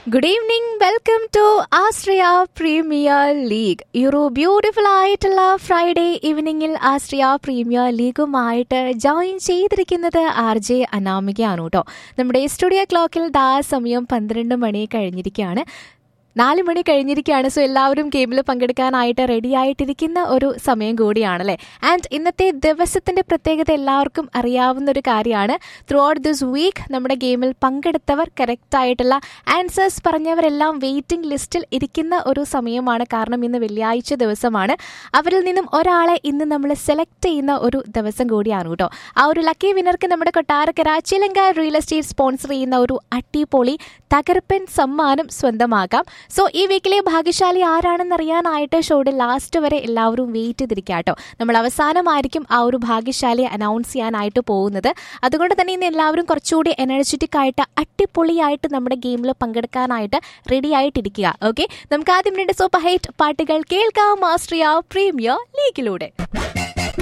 good evening welcome to Ashraya premier league ഈ ഒരു beautiful ആയിട്ടുള്ള ഫ്രൈഡേ ഈവനിങ്ങിൽ ആശ്രയ പ്രീമിയർ ലീഗുമായിട്ട് ജോയിൻ ചെയ്തിരിക്കുന്നത് ആർ ജെ അനാമികയാണ് കേട്ടോ നമ്മുടെ സ്റ്റുഡിയോ ക്ലോക്കിൽ ദാ സമയം പന്ത്രണ്ട് മണി കഴിഞ്ഞിരിക്കുകയാണ് നാല് മണി കഴിഞ്ഞിരിക്കുകയാണ് സോ എല്ലാവരും ഗെയിമിൽ പങ്കെടുക്കാനായിട്ട് റെഡി ആയിട്ടിരിക്കുന്ന ഒരു സമയം കൂടിയാണല്ലേ ആൻഡ് ഇന്നത്തെ ദിവസത്തിന്റെ പ്രത്യേകത എല്ലാവർക്കും അറിയാവുന്ന ഒരു കാര്യമാണ് ത്രൂ ഔട്ട് ദിസ് വീക്ക് നമ്മുടെ ഗെയിമിൽ പങ്കെടുത്തവർ കറക്റ്റ് ആയിട്ടുള്ള ആൻസേഴ്സ് പറഞ്ഞവരെല്ലാം വെയിറ്റിംഗ് ലിസ്റ്റിൽ ഇരിക്കുന്ന ഒരു സമയമാണ് കാരണം ഇന്ന് വെള്ളിയാഴ്ച ദിവസമാണ് അവരിൽ നിന്നും ഒരാളെ ഇന്ന് നമ്മൾ സെലക്ട് ചെയ്യുന്ന ഒരു ദിവസം കൂടിയാണ് കേട്ടോ ആ ഒരു ലക്കി വിന്നർക്ക് നമ്മുടെ കൊട്ടാരക്കര ചിലങ്ക റിയൽ എസ്റ്റേറ്റ് സ്പോൺസർ ചെയ്യുന്ന ഒരു അട്ടിപൊളി തകർപ്പൻ സമ്മാനം സ്വന്തമാക്കാം സോ ഈ വീക്കിലെ ഭാഗ്യശാലി ആരാണെന്ന് അറിയാനായിട്ട് ഷോയുടെ ലാസ്റ്റ് വരെ എല്ലാവരും വെയിറ്റ് ചെയ്തിരിക്കുക കേട്ടോ നമ്മൾ അവസാനമായിരിക്കും ആ ഒരു ഭാഗ്യശാലിയെ അനൗൺസ് ചെയ്യാനായിട്ട് പോകുന്നത് അതുകൊണ്ട് തന്നെ ഇന്ന് എല്ലാവരും കുറച്ചുകൂടി എനർജറ്റിക് ആയിട്ട് അടിപൊളിയായിട്ട് നമ്മുടെ ഗെയിമിൽ പങ്കെടുക്കാനായിട്ട് റെഡി ആയിട്ടിരിക്കുക ഓക്കെ നമുക്ക് ആദ്യം രണ്ട് സൂപ്പർ ഹൈറ്റ് പാട്ടുകൾ കേൾക്കാം മാസ്റ്ററിയ പ്രീമിയർ ലീഗിലൂടെ